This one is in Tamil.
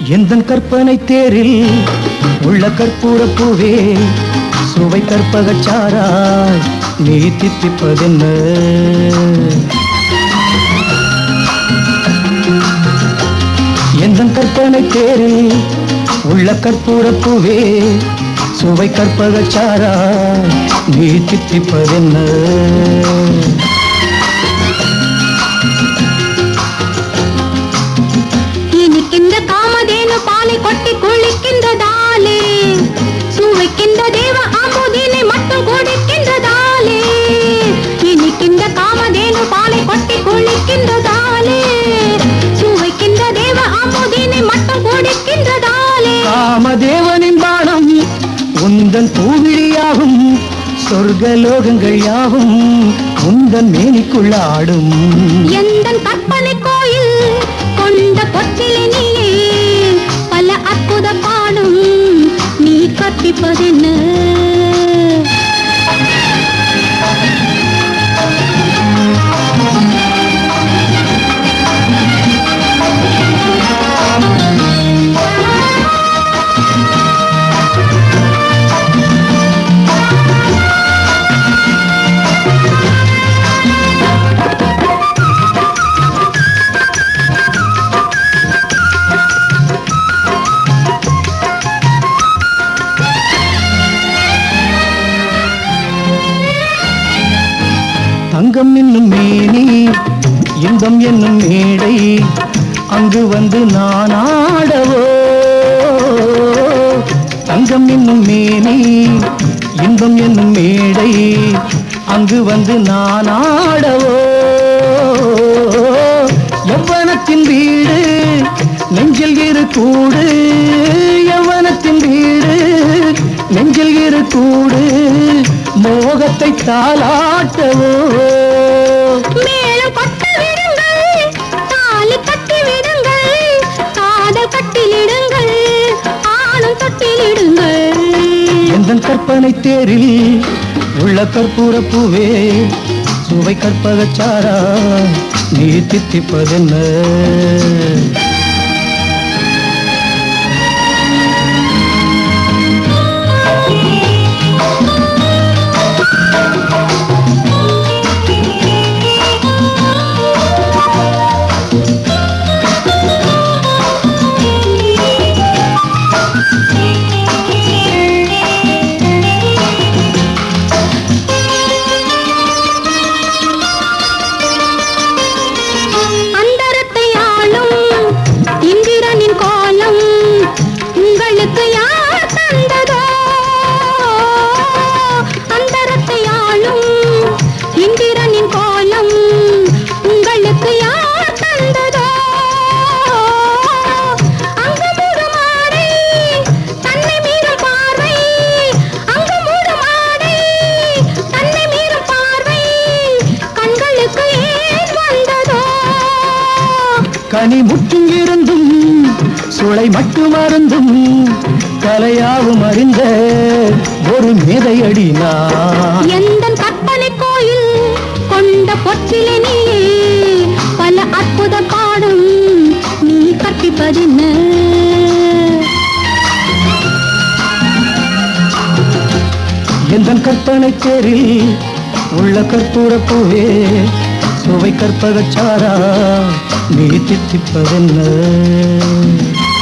எந்தன் கற்பனை தேரில் உள்ள கற்பூர பூவே சுவை கற்பகச்சாராய் நீ தித்திப்பதென்ன எந்தன் கற்பனை தேரில் உள்ள கற்பூர பூவே சுவை கற்பகச்சாராய் நீ தித்திப்பதென்ன இனிக்கின்ற காமதேனு பாலை கொட்டி குளிக்கின்றதாலே சுவைக்கின்ற தேவ அமுதினை மட்டும் குடிக்கின்றதாலே இனிக்கின்ற காமதேனு பாலை கொட்டி குளிக்கின்றதாலே சுவைக்கின்ற தேவ அமுதினை மட்டும் குடிக்கின்றதாலே காமதேவனின் பானம் உந்தன் பூவிழியாகும் சொர்க்கலோகங்கள் யாவும் உந்தன் மேனிக்குள்ள ஆடும் எந்தன் கற்பனை கோயில் கொண்ட பொற்றிலே நீயே பல அற்புத பாடும் நீ கற்பிப்பதென்ன தங்கம் என்னும் மேனி இன்பம் என்னும் மேடை அங்கு வந்து நான் ஆடவோ தங்கம் என்னும் மேனி இன்பம் என்னும் மேடை அங்கு வந்து நான் ஆடவோ எவ்வனத்தின் வீடு நெஞ்சில் இரு கூடு எவ்வனத்தின் வீடு நெஞ்சில் இரு கூடு மோகத்தை தாளாட்டவோ மேலும் பட்டு விடுங்கள் தாலி கட்டி விடுங்கள் காதல் கட்டிலிடுங்கள் ஆணும் தொட்டிலிடுங்கள் எந்த கற்பனை தேரில் உள்ள கற்பூர பூவே சுவை கற்பகச்சாரா நீ தித்திப்பதென்ன அந்தரத்தை ஆளும் இந்திரனின் கோலம் உங்களுக்கு யார் தந்ததோ அந்தரத்தை ஆளும் இந்திரனின் கோலம் உங்களுக்கு யார் தந்ததோ அங்கு மூடுமாடை தன்னை மீறும் பார்வை அங்கு மூடுமாடை தன்னை மீறும் பார்வை கண்களுக்கு ஏன் வந்ததோ கனி முற்றும் இருந்தும் சுளை மட்டும் அருந்தும் கலையாவும் அறிந்த ஒரு மேதையடி நான் எந்தன் கற்பனை கோயில் கொண்ட பொற்றிலே நீயே பல அற்புத பாடும் நீ கற்பிப்பதென்ன எந்த கற்பனை தேரில் உள்ள கற்பூர பூவே சுவை கற்பகச்சாரா நீ தித்திப்பதென்ன